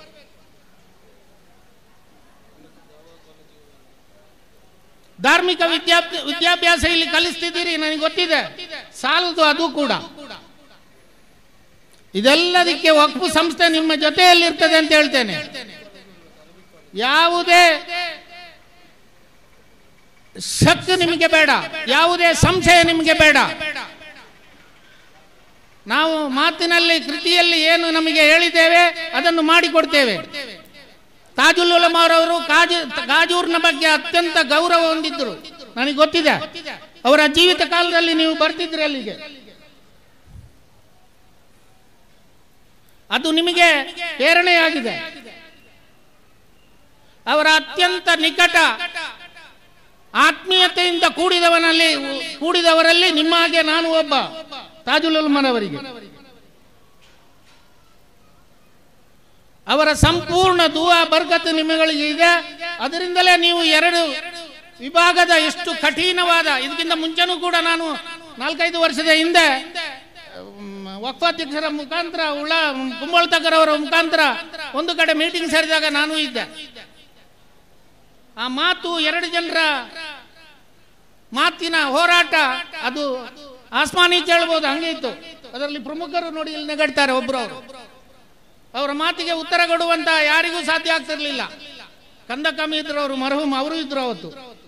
ಧಾರ್ಮಿಕ ವಿದ್ಯಾಭ್ಯ ವಿದ್ಯಾಭ್ಯಾಸ ಇಲ್ಲಿ ಕಲಿಸ್ತಿದ್ದೀರಿ ನನಗೆ ಗೊತ್ತಿದೆ ಸಾಲದು ಅದು ಕೂಡ ಇದೆಲ್ಲದಕ್ಕೆ ವಕ್ಫು ಸಂಸ್ಥೆ ನಿಮ್ಮ ಜೊತೆಯಲ್ಲಿರ್ತದೆ ಅಂತ ಹೇಳ್ತೇನೆ ಯಾವುದೇ ಶಕ್ ನಿಮಗೆ ಬೇಡ ಯಾವುದೇ ಸಂಶಯ ನಿಮಗೆ ಬೇಡ ನಾವು ಮಾತಿನಲ್ಲಿ ಕೃತಿಯಲ್ಲಿ ಏನು ನಮಗೆ ಹೇಳಿದ್ದೇವೆ ಅದನ್ನು ಮಾಡಿಕೊಡ್ತೇವೆ ತಾಜುಲ್ ಉಲಮಾರವರು ಕಾಜು ಗಾಜೂರ್ನ ಬಗ್ಗೆ ಅತ್ಯಂತ ಗೌರವ ಹೊಂದಿದ್ರು ನನಗೆ ಗೊತ್ತಿದೆ ಅವರ ಜೀವಿತ ಕಾಲದಲ್ಲಿ ನೀವು ಬರ್ತಿದ್ರಿ ಅಲ್ಲಿಗೆ ಅದು ನಿಮಗೆ ಪ್ರೇರಣೆಯಾಗಿದೆ ಅವರ ಅತ್ಯಂತ ನಿಕಟ ಆತ್ಮೀಯತೆಯಿಂದ ಕೂಡಿದವನಲ್ಲಿ ಕೂಡಿದವರಲ್ಲಿ ನಿಮ್ಮ ಹಾಗೆ ನಾನು ಒಬ್ಬ ತಾಜುಲ್ ಉಲ್ಮನವರಿಗೆ ಅವರ ಸಂಪೂರ್ಣ ದುವಾ ಬರ್ಗತ್ ನಿಮ್ಮಗಳಿಗೆ ಇದೆ ಅದರಿಂದಲೇ ನೀವು ಎರಡು ವಿಭಾಗದ ಎಷ್ಟು ಕಠಿಣವಾದ ಇದಕ್ಕಿಂತ ಮುಂಚೆನೂ ಕೂಡ ನಾನು ನಾಲ್ಕೈದು ವರ್ಷದ ಹಿಂದೆ ಮ್, ವಕ್ಫಾಧ್ಯಕ್ಷರ ಮುಖಾಂತರ ಉಳ ಕುಂಬಳತಕರ್ ಅವರ ಮುಖಾಂತರ ಒಂದು ಕಡೆ ಮೀಟಿಂಗ್ ಸೇರಿದಾಗ ನಾನು ಇದ್ದೆ ಆ ಮಾತು ಎರಡು ಜನರ ಮಾತಿನ ಹೋರಾಟ ಅದು ಆಸ್ಮಾನಿ ಕೇಳ್ಬೋದು ಹಂಗೆ ಇತ್ತು ಅದರಲ್ಲಿ ಪ್ರಮುಖರು ನೋಡಿ ಇಲ್ಲಿ ನೆಗಡ್ತಾರೆ ಒಬ್ರು ಅವರು ಅವರ ಮಾತಿಗೆ ಉತ್ತರ ಕೊಡುವಂತ ಯಾರಿಗೂ ಸಾಧ್ಯ ಆಗ್ತಿರ್ಲಿಲ್ಲ ಕಂದ ಕಮ್ಮಿ ಇದ್ರು ಅವರು ಮರಹುಮ್ ಅವರು ಇದ್ರು ಅವತ್ತು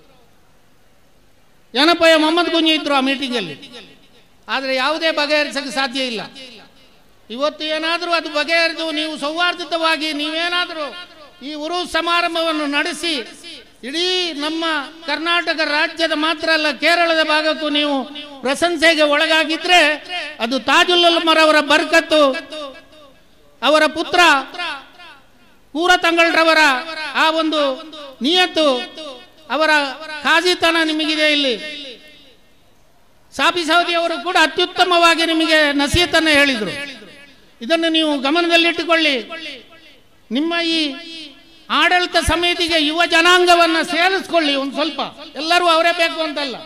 ಏನಪ್ಪಯ್ಯ ಮೊಹಮ್ಮದ್ ಕುಂಜಿ ಇದ್ರು ಆ ಮೀಟಿಂಗ್ ಅಲ್ಲಿ ಆದ್ರೆ ಯಾವುದೇ ಬಗೆಹರಿಸಕ್ಕೆ ಸಾಧ್ಯ ಇಲ್ಲ ಇವತ್ತು ಏನಾದರೂ ಅದು ಬಗೆಹರಿದು ನೀವು ಸೌಹಾರ್ದಯುತವಾಗಿ ನೀವೇನಾದರೂ ಈ ಉರು ಸಮಾರಂಭವನ್ನು ನಡೆಸಿ ಇಡೀ ನಮ್ಮ ಕರ್ನಾಟಕ ರಾಜ್ಯದ ಮಾತ್ರ ಅಲ್ಲ ಕೇರಳದ ಭಾಗಕ್ಕೂ ನೀವು ಪ್ರಶಂಸೆಗೆ ಒಳಗಾಗಿದ್ರೆ ಅದು ತಾಜುಲ್ ಅವರ ಬರ್ಕತ್ತು ಅವರ ಪುತ್ರ ಪೂರ ತಂಗಳರವರ ಆ ಒಂದು ನಿಯತ್ತು ಅವರ ಖಾಜಿತನ ನಿಮಗಿದೆ ಇಲ್ಲಿ ಸಾಬಿ ಸೌದಿ ಅವರು ಕೂಡ ಅತ್ಯುತ್ತಮವಾಗಿ ನಿಮಗೆ ನಸೀತನ್ನ ಹೇಳಿದರು ಇದನ್ನು ನೀವು ಗಮನದಲ್ಲಿಟ್ಟುಕೊಳ್ಳಿ ನಿಮ್ಮ ಈ ಆಡಳಿತ ಸಮಿತಿಗೆ ಯುವ ಜನಾಂಗವನ್ನ ಸೇರಿಸ್ಕೊಳ್ಳಿ ಒಂದು ಸ್ವಲ್ಪ ಎಲ್ಲರೂ ಅವರೇ ಬೇಕು ಅಂತಲ್ಲ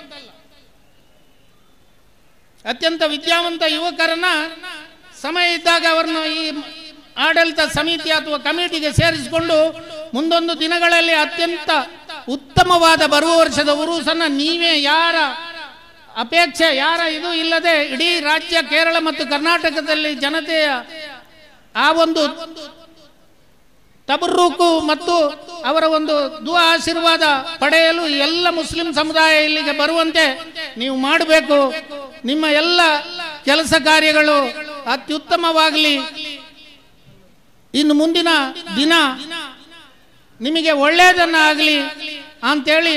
ಅತ್ಯಂತ ವಿದ್ಯಾವಂತ ಯುವಕರನ್ನ ಸಮಯ ಇದ್ದಾಗ ಅವರನ್ನು ಈ ಆಡಳಿತ ಸಮಿತಿ ಅಥವಾ ಕಮಿಟಿಗೆ ಸೇರಿಸಿಕೊಂಡು ಮುಂದೊಂದು ದಿನಗಳಲ್ಲಿ ಅತ್ಯಂತ ಉತ್ತಮವಾದ ಬರುವ ವರ್ಷದ ಉರುಸನ್ನ ನೀವೇ ಯಾರ ಅಪೇಕ್ಷೆ ಯಾರ ಇದು ಇಲ್ಲದೆ ಇಡೀ ರಾಜ್ಯ ಕೇರಳ ಮತ್ತು ಕರ್ನಾಟಕದಲ್ಲಿ ಜನತೆಯ ಆ ಒಂದು ತಬರ್ರೂಕು ಮತ್ತು ಅವರ ಒಂದು ದುವಾ ಆಶೀರ್ವಾದ ಪಡೆಯಲು ಎಲ್ಲ ಮುಸ್ಲಿಂ ಸಮುದಾಯ ಇಲ್ಲಿಗೆ ಬರುವಂತೆ ನೀವು ಮಾಡಬೇಕು ನಿಮ್ಮ ಎಲ್ಲ ಕೆಲಸ ಕಾರ್ಯಗಳು ಅತ್ಯುತ್ತಮವಾಗಲಿ ಇನ್ನು ಮುಂದಿನ ದಿನ ನಿಮಗೆ ಒಳ್ಳೆಯದನ್ನ ಆಗಲಿ ಅಂತೇಳಿ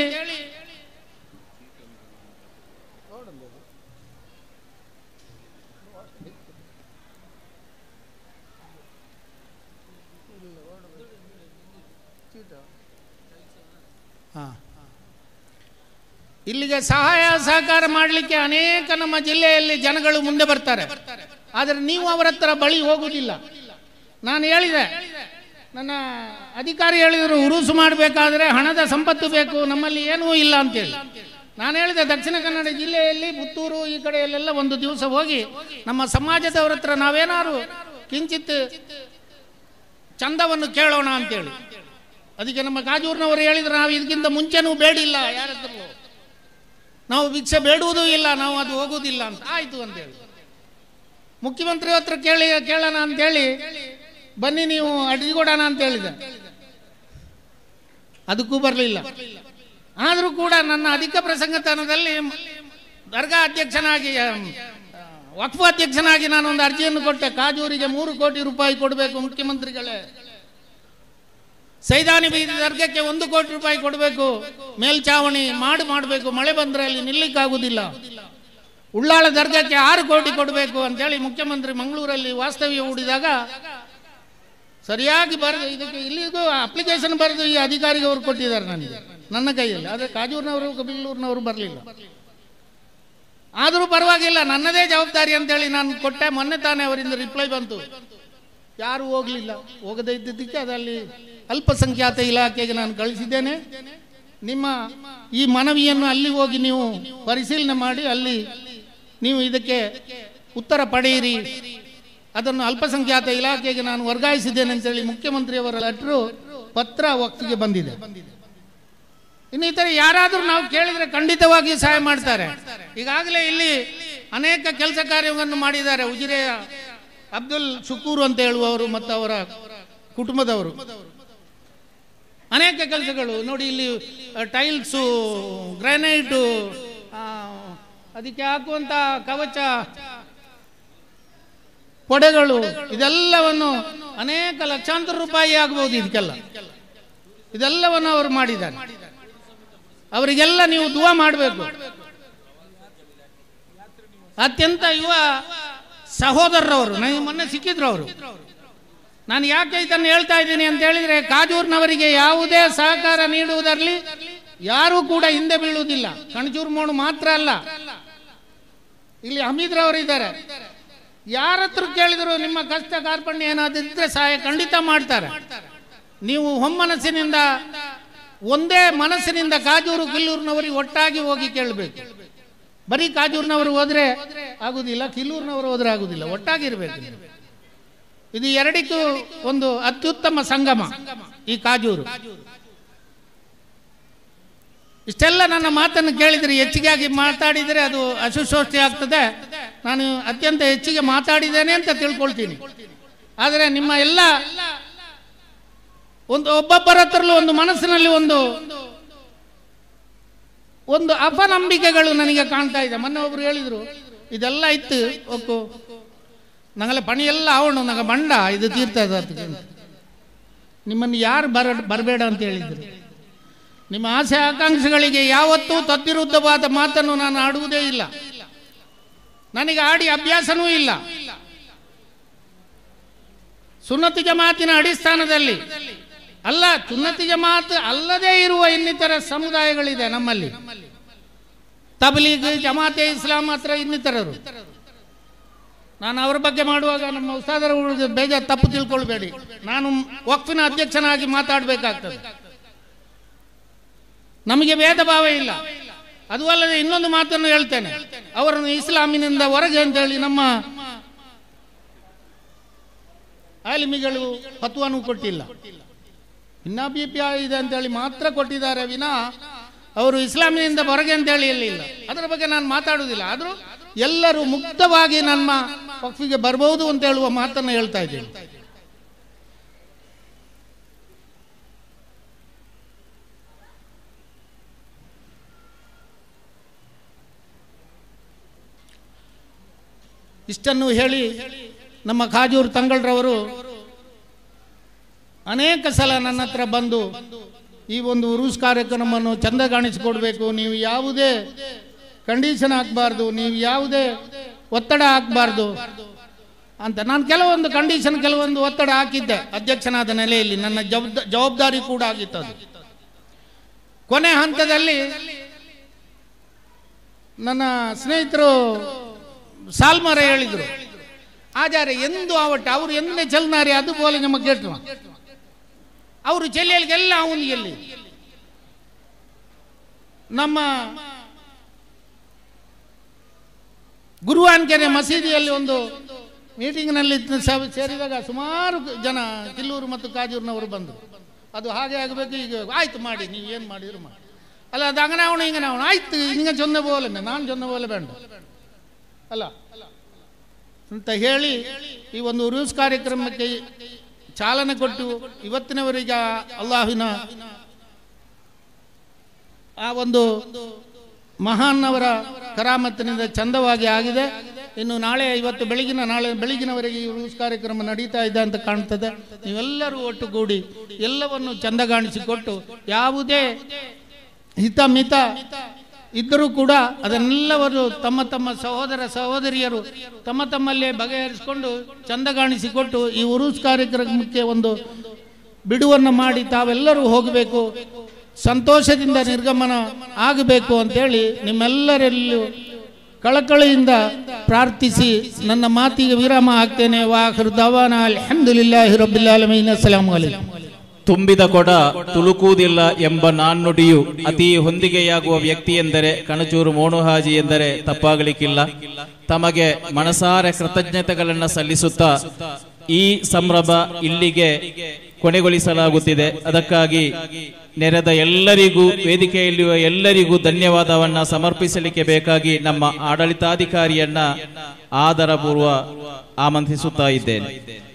ಹಾ. ಇಲ್ಲಿಗೆ ಸಹಾಯ ಸಹಕಾರ ಮಾಡಲಿಕ್ಕೆ ಅನೇಕ ನಮ್ಮ ಜಿಲ್ಲೆಯಲ್ಲಿ ಜನಗಳು ಮುಂದೆ ಬರ್ತಾರೆ ಆದರೆ ನೀವು ಅವರ ಹತ್ರ ಬಳಿ ಹೋಗುವುದಿಲ್ಲ ನಾನು ಹೇಳಿದೆ ನನ್ನ ಅಧಿಕಾರಿ ಹೇಳಿದರು ಉರುಸು ಮಾಡಬೇಕಾದ್ರೆ ಹಣದ ಸಂಪತ್ತು ಬೇಕು ನಮ್ಮಲ್ಲಿ ಏನೂ ಇಲ್ಲ ಅಂತೇಳಿ ನಾನು ಹೇಳಿದೆ ದಕ್ಷಿಣ ಕನ್ನಡ ಜಿಲ್ಲೆಯಲ್ಲಿ ಪುತ್ತೂರು ಈ ಕಡೆಯಲ್ಲೆಲ್ಲ ಒಂದು ದಿವಸ ಹೋಗಿ ನಮ್ಮ ಸಮಾಜದವರ ಹತ್ರ ನಾವೇನಾದ್ರು ಕಿಂಚಿತ್ ಚಂದವನ್ನು ಕೇಳೋಣ ಅಂತೇಳಿ ಅದಕ್ಕೆ ನಮ್ಮ ಕಾಜೂರಿನವರು ಹೇಳಿದ್ರು ನಾವು ಇದಕ್ಕಿಂತ ಮುಂಚೆನೂ ಬೇಡಿಲ್ಲ ಯಾರ ಹತ್ರವೂ ನಾವು ಭಿಕ್ಷೆ ಬೇಡುವುದೂ ಇಲ್ಲ ನಾವು ಅದು ಹೋಗುವುದಿಲ್ಲ ಅಂತ ಆಯ್ತು ಅಂತೇಳಿ ಮುಖ್ಯಮಂತ್ರಿ ಹತ್ರ ಕೇಳಿ ಕೇಳೋಣ ಅಂತೇಳಿ ಬನ್ನಿ ನೀವು ಅಡ್ಡಿ ಕೊಡೋಣ ಅಂತ ಹೇಳಿದೆ ಅದಕ್ಕೂ ಬರಲಿಲ್ಲ ಆದರೂ ಕೂಡ ನನ್ನ ಅಧಿಕ ಪ್ರಸಂಗತನದಲ್ಲಿ ದರ್ಗಾ ಅಧ್ಯಕ್ಷನಾಗಿ ಆಮ್, ಆ, ವಕ್ಫ್ ಅಧ್ಯಕ್ಷನಾಗಿ ನಾನು ಒಂದು ಅರ್ಜಿಯನ್ನು ಕೊಟ್ಟೆ ಕಾಜೂರಿಗೆ ಮೂರು ಕೋಟಿ ರೂಪಾಯಿ ಕೊಡಬೇಕು ಮುಖ್ಯಮಂತ್ರಿಗಳೇ ಸೈದಾನಿ ಬೀದಿ ದರ್ಗಕ್ಕೆ ಒಂದು ಕೋಟಿ ರೂಪಾಯಿ ಕೊಡಬೇಕು ಮೇಲ್ಚಾವಣಿ ಮಾಡಿ ಮಾಡಬೇಕು ಮಳೆ ಬಂದ್ರೆ ಅಲ್ಲಿ ನಿಲ್ಲಿಕ್ಕಾಗುವುದಿಲ್ಲ ಉಳ್ಳಾಳ ದರ್ಗಕ್ಕೆ ಆರು ಕೋಟಿ ಕೊಡಬೇಕು ಅಂತೇಳಿ ಮುಖ್ಯಮಂತ್ರಿ ಮಂಗಳೂರಲ್ಲಿ ವಾಸ್ತವ್ಯ ಹೂಡಿದಾಗ ಸರಿಯಾಗಿ ಬರೆದು ಇದಕ್ಕೆ ಇಲ್ಲಿಗೂ ಅಪ್ಲಿಕೇಶನ್ ಬರೆದು ಈ ಅಧಿಕಾರಿಗೆ ಅವರು ಕೊಟ್ಟಿದ್ದಾರೆ ನನಗೆ ನನ್ನ ಕೈಯಲ್ಲಿ ಆದರೆ ಕಾಜೂರಿನವರು ಕಬಿಲ್ಲೂರಿನವರು ಬರಲಿಲ್ಲ ಆದರೂ ಪರವಾಗಿಲ್ಲ ನನ್ನದೇ ಜವಾಬ್ದಾರಿ ಅಂತೇಳಿ ನಾನು ಕೊಟ್ಟೆ ಮೊನ್ನೆ ತಾನೇ ಅವರಿಂದ ರಿಪ್ಲೈ ಬಂತು ಯಾರು ಹೋಗಲಿಲ್ಲ ಹೋಗದೇ ಇದ್ದಿದ್ದಕ್ಕೆ ಅದಲ್ಲಿ ಅಲ್ಪಸಂಖ್ಯಾತ ಇಲಾಖೆಗೆ ನಾನು ಕಳಿಸಿದ್ದೇನೆ ನಿಮ್ಮ ಈ ಮನವಿಯನ್ನು ಅಲ್ಲಿ ಹೋಗಿ ನೀವು ಪರಿಶೀಲನೆ ಮಾಡಿ ಅಲ್ಲಿ ನೀವು ಇದಕ್ಕೆ ಉತ್ತರ ಪಡೆಯಿರಿ ಅದನ್ನು ಅಲ್ಪಸಂಖ್ಯಾತ ಇಲಾಖೆಗೆ ನಾನು ವರ್ಗಾಯಿಸಿದ್ದೇನೆ ಅಂತೇಳಿ ಮುಖ್ಯಮಂತ್ರಿಯವರ ಲೆಟ್ರು ಪತ್ರ ವಕ್ತಿಗೆ ಬಂದಿದೆ ಇನ್ನು ಈ ಥರ ಯಾರಾದರೂ ನಾವು ಕೇಳಿದ್ರೆ ಖಂಡಿತವಾಗಿಯೂ ಸಹಾಯ ಮಾಡ್ತಾರೆ ಈಗಾಗಲೇ ಇಲ್ಲಿ ಅನೇಕ ಕೆಲಸ ಕಾರ್ಯವನ್ನು ಮಾಡಿದ್ದಾರೆ ಉಜಿರೆಯ ಅಬ್ದುಲ್ ಶುಕೂರ್ ಅಂತ ಹೇಳುವವರು ಮತ್ತು ಅವರ ಕುಟುಂಬದವರು ಅನೇಕ ಕೆಲಸಗಳು ನೋಡಿ ಇಲ್ಲಿ ಟೈಲ್ಸು ಗ್ರಾನೈಟು ಅದಕ್ಕೆ ಹಾಕುವಂತ ಕವಚ ಪೊಡೆಗಳು ಇದೆಲ್ಲವನ್ನು ಅನೇಕ ಲಕ್ಷಾಂತರ ರೂಪಾಯಿ ಆಗಬಹುದು ಇದಕ್ಕೆಲ್ಲ ಇದೆಲ್ಲವನ್ನು ಅವರು ಮಾಡಿದ್ದಾರೆ ಅವರಿಗೆಲ್ಲ ನೀವು ದುವಾ ಮಾಡಬೇಕು ಅತ್ಯಂತ ಯುವ ಸಹೋದರರವರು ನನಗೆ ಮೊನ್ನೆ ಸಿಕ್ಕಿದ್ರು ಅವರು ನಾನು ಯಾಕೆ ಇದನ್ನು ಹೇಳ್ತಾ ಇದ್ದೀನಿ ಅಂತ ಹೇಳಿದ್ರೆ ಕಾಜೂರ್ನವರಿಗೆ ಯಾವುದೇ ಸಹಕಾರ ನೀಡುವುದರಲ್ಲಿ ಯಾರೂ ಕೂಡ ಹಿಂದೆ ಬೀಳುವುದಿಲ್ಲ ಕಣಜೂರ್ ಮೋಣು ಮಾತ್ರ ಅಲ್ಲ ಇಲ್ಲಿ ಹಮೀದ್ರವರು ಇದ್ದಾರೆ ಯಾರ ಹತ್ರ ಕೇಳಿದ್ರು ನಿಮ್ಮ ಕಷ್ಟ ಕಾರ್ಪಣ್ಯ ಏನಾದ್ರು ಇದ್ರೆ ಸಹಾಯ ಖಂಡಿತ ಮಾಡ್ತಾರೆ ನೀವು ಹೊಮ್ಮನಸ್ಸಿನಿಂದ ಒಂದೇ ಮನಸ್ಸಿನಿಂದ ಕಾಜೂರು ಕಿಲ್ಲೂರಿನವರಿಗೆ ಒಟ್ಟಾಗಿ ಹೋಗಿ ಕೇಳಬೇಕು ಬರೀ ಕಾಜೂರಿನವರು ಹೋದ್ರೆ ಆಗುದಿಲ್ಲ ಕಿಲ್ಲೂರಿನವರು ಹೋದ್ರೆ ಆಗುದಿಲ್ಲ ಒಟ್ಟಾಗಿರ್ಬೇಕು ಇದು ಎರಡಕ್ಕೂ ಒಂದು ಅತ್ಯುತ್ತಮ ಸಂಗಮ ಈ ಕಾಜೂರು ಇಷ್ಟೆಲ್ಲ ನನ್ನ ಮಾತನ್ನು ಕೇಳಿದರೆ ಹೆಚ್ಚಿಗೆ ಮಾತಾಡಿದರೆ ಅದು ಅಸುಶೋಷ್ಟಿ ಆಗ್ತದೆ ನಾನು ಅತ್ಯಂತ ಹೆಚ್ಚಿಗೆ ಮಾತಾಡಿದ್ದೇನೆ ಅಂತ ತಿಳ್ಕೊಳ್ತೀನಿ ಆದರೆ ನಿಮ್ಮ ಎಲ್ಲ ಒಂದು ಒಬ್ಬೊಬ್ಬರ ಹತ್ರಲ್ಲೂ ಒಂದು ಮನಸ್ಸಿನಲ್ಲಿ ಒಂದು ಒಂದು ಅಪನಂಬಿಕೆಗಳು ನನಗೆ ಕಾಣ್ತಾ ಇದೆ ಮೊನ್ನೆ ಒಬ್ರು ಹೇಳಿದ್ರು ಇದೆಲ್ಲ ಇತ್ತು ಒಕ್ಕು ನಂಗಲ್ಲ ಪಣಿಯೆಲ್ಲ ಅವನು ನಂಗೆ ಬಂಡ ಇದು ತೀರ್ತದ ನಿಮ್ಮನ್ನು ಯಾರು ಬರ ಬರಬೇಡ ಅಂತ ಹೇಳಿದ್ರು ನಿಮ್ಮ ಆಸೆ ಆಕಾಂಕ್ಷೆಗಳಿಗೆ ಯಾವತ್ತೂ ತದ್ವಿರುದ್ಧವಾದ ಮಾತನ್ನು ನಾನು ಆಡುವುದೇ ಇಲ್ಲ ನನಗೆ ಆಡಿ ಅಭ್ಯಾಸನೂ ಇಲ್ಲ ಸುನ್ನತಿ ಜಮಾತಿನ ಅಡಿಸ್ಥಾನದಲ್ಲಿ ಅಲ್ಲ ಸುನ್ನತಿ ಜಮಾತ್ ಅಲ್ಲದೇ ಇರುವ ಇನ್ನಿತರ ಸಮುದಾಯಗಳಿದೆ ನಮ್ಮಲ್ಲಿ ತಬ್ಲೀಗ್ ಜಮಾತೆ ಇಸ್ಲಾಂ ಹತ್ರ ಇನ್ನಿತರರು ನಾನು ಅವರ ಬಗ್ಗೆ ಮಾಡುವಾಗ ನಮ್ಮ ಉಸ್ತಾದರ ಬೇಜಾರು ತಪ್ಪು ತಿಳ್ಕೊಳ್ಬೇಡಿ ನಾನು ವಕ್ಫಿನ ಅಧ್ಯಕ್ಷನಾಗಿ ಮಾತಾಡಬೇಕಾಗ್ತದೆ ನಮಗೆ ಭೇದ ಭಾವ ಇಲ್ಲ ಅದು ಅಲ್ಲದೆ ಇನ್ನೊಂದು ಮಾತನ್ನು ಹೇಳ್ತೇನೆ ಅವರನ್ನು ಇಸ್ಲಾಮಿನಿಂದ ಹೊರಗೆ ಅಂತೇಳಿ ನಮ್ಮ ಆಲಿಮಿಗಳು ಫತ್ವಾನು ಕೊಟ್ಟಿಲ್ಲ ಭಿನ್ನಾಭಿಪ್ರಾಯ ಇದೆ ಅಂತೇಳಿ ಮಾತ್ರ ಕೊಟ್ಟಿದ್ದಾರೆ ವಿನ ಅವರು ಇಸ್ಲಾಮಿನಿಂದ ಹೊರಗೆ ಅಂತೇಳಿ ಹೇಳಿಲ್ಲ ಅದರ ಬಗ್ಗೆ ನಾನು ಮಾತಾಡುವುದಿಲ್ಲ ಆದರೂ ಎಲ್ಲರೂ ಮುಕ್ತವಾಗಿ ನಮ್ಮ ಪಕ್ಷಿಗೆ ಬರಬಹುದು ಅಂತ ಹೇಳುವ ಮಾತನ್ನು ಹೇಳ್ತಾ ಇದ್ದೀನಿ ಇಷ್ಟನ್ನು ಹೇಳಿ ನಮ್ಮ ಖಾಜೂರ್ ತಂಗಳ್ರವರು ಅನೇಕ ಸಲ ನನ್ನ ಹತ್ರ ಬಂದು ಈ ಒಂದು ಉರುಸ್ ಕಾರ್ಯಕ್ರಮವನ್ನು ಚಂದ ಕಾಣಿಸಿಕೊಡ್ಬೇಕು ನೀವು ಯಾವುದೇ ಕಂಡೀಷನ್ ಹಾಕಬಾರ್ದು ನೀವು ಯಾವುದೇ ಒತ್ತಡ ಹಾಕಬಾರ್ದು ಅಂತ ನಾನು ಕೆಲವೊಂದು ಕಂಡೀಷನ್ ಕೆಲವೊಂದು ಒತ್ತಡ ಹಾಕಿದ್ದೆ ಅಧ್ಯಕ್ಷನಾದ ನೆಲೆಯಲ್ಲಿ ನನ್ನ ಜವಾಬ್ದ ಜವಾಬ್ದಾರಿ ಕೂಡ ಆಗಿತ್ತು ಅದು ಕೊನೆ ಹಂತದಲ್ಲಿ ನನ್ನ ಸ್ನೇಹಿತರು ಸಾಲ್ಮರ ಹೇಳಿದ್ರು ಆಚಾರ್ಯ ಎಂದು ಆವಟ್ಟು ಅವರು ಎಂದೇ ಚಲ್ನಾರಿ അതുപോലെ നമുക്ക് കേട്ടു ಅವರು ಚೆಲ್ಲಿಯಲ್ಲಿಗೆಲ್ಲ ಅವನು ಎಲ್ಲಿ ನಮ್ಮ ಗುರುವಾನ್ಕೆರೆ ಮಸೀದಿಯಲ್ಲಿ ಒಂದು ಮೀಟಿಂಗ್ನಲ್ಲಿ ಸೇರಿದಾಗ ಸುಮಾರು ಜನ ಕಿಲ್ಲೂರು ಮತ್ತು ಕಾಜೂರಿನವರು ಬಂದರು ಅದು ಹಾಗೆ ಆಗಬೇಕು ಈಗ ಆಯ್ತು ಮಾಡಿ ನೀವು ಏನು ಮಾಡಿದ್ರು ಮಾಡಿ ಅಲ್ಲ ಅದು ಅಂಗನ ಅವನು ಹಿಂಗನ ಅವನು ಆಯ್ತು ಹಿಂಗೆ ಚೊಂದ പോലെ ನಾನು ಚೊಂದ പോലെ ಬೇಡ ಅಲ್ಲ ಅಂತ ಹೇಳಿ ಈ ಒಂದು ಉರುಸ್ ಕಾರ್ಯಕ್ರಮಕ್ಕೆ ಚಾಲನೆ ಕೊಟ್ಟು ಇವತ್ತಿನವರೆಗೆ ಅಲ್ಲಾಹಿನ ಆ ಒಂದು ಮಹಾನ್ ಅವರ ಕರಾಮತ್ತಿನಿಂದ ಚಂದವಾಗಿ ಆಗಿದೆ ಇನ್ನು ನಾಳೆ ಇವತ್ತು ಬೆಳಗಿನ ನಾಳೆ ಬೆಳಗಿನವರೆಗೆ ಈ ಉರುಸ್ ಕಾರ್ಯಕ್ರಮ ನಡೀತಾ ಇದೆ ಅಂತ ಕಾಣ್ತದೆ ನೀವೆಲ್ಲರೂ ಒಟ್ಟುಗೂಡಿ ಎಲ್ಲವನ್ನು ಚಂದ ಕಾಣಿಸಿಕೊಟ್ಟು ಯಾವುದೇ ಹಿತಮಿತ ಇದ್ದರೂ ಕೂಡ ಅದನ್ನೆಲ್ಲವರು ತಮ್ಮ ತಮ್ಮ ಸಹೋದರ ಸಹೋದರಿಯರು ತಮ್ಮ ತಮ್ಮಲ್ಲೇ ಬಗೆಹರಿಸಿಕೊಂಡು ಚಂದ ಕಾಣಿಸಿಕೊಟ್ಟು ಈ ಉರುಸ್ ಕಾರ್ಯಕ್ರಮಕ್ಕೆ ಒಂದು ಬಿಡುವನ್ನು ಮಾಡಿ ತಾವೆಲ್ಲರೂ ಹೋಗಬೇಕು ಸಂತೋಷದಿಂದ ನಿರ್ಗಮನ ಆಗಬೇಕು ಅಂತೇಳಿ ನಿಮ್ಮೆಲ್ಲರಲ್ಲೂ ಕಳಕಳಿಯಿಂದ ಪ್ರಾರ್ಥಿಸಿ ನನ್ನ ಮಾತಿಗೆ ವಿರಾಮ ಹಾಕ್ತೇನೆ ವಾಹರ್ ದವಾನ ಅಲ್ಹಮ್ದುಲಿಲ್ಲಾಹಿ ರಬ್ಬಿಲ್ ಆಲಮೀನ್ ಅಸ್ಸಲಾಮು ಅಲೈಕುಂ ತುಂಬಿದ ಕೊಡ ತುಳುಕುವುದಿಲ್ಲ ಎಂಬ ನಾಣ್ಣುಡಿಯು ಅತಿ ಹೊಂದಿಗೆಯಾಗುವ ವ್ಯಕ್ತಿ ಎಂದರೆ ಕಣಚೂರು ಮೋನುಹಾಜಿ ಎಂದರೆ ತಪ್ಪಾಗಲಿಕ್ಕಿಲ್ಲ ತಮಗೆ ಮನಸಾರೆ ಕೃತಜ್ಞತೆಗಳನ್ನು ಸಲ್ಲಿಸುತ್ತಾ ಈ ಸಂಭ್ರಮ ಇಲ್ಲಿಗೆ ಕೊನೆಗೊಳಿಸಲಾಗುತ್ತಿದೆ ಅದಕ್ಕಾಗಿ ನೆರೆದ ಎಲ್ಲರಿಗೂ ವೇದಿಕೆಯಲ್ಲಿರುವ ಎಲ್ಲರಿಗೂ ಧನ್ಯವಾದವನ್ನ ಸಮರ್ಪಿಸಲಿಕ್ಕೆ ಬೇಕಾಗಿ ನಮ್ಮ ಆಡಳಿತಾಧಿಕಾರಿಯನ್ನ ಆದರಪೂರ್ವ ಆಮಂತ್ರಿಸುತ್ತಾ ಇದ್ದೇನೆ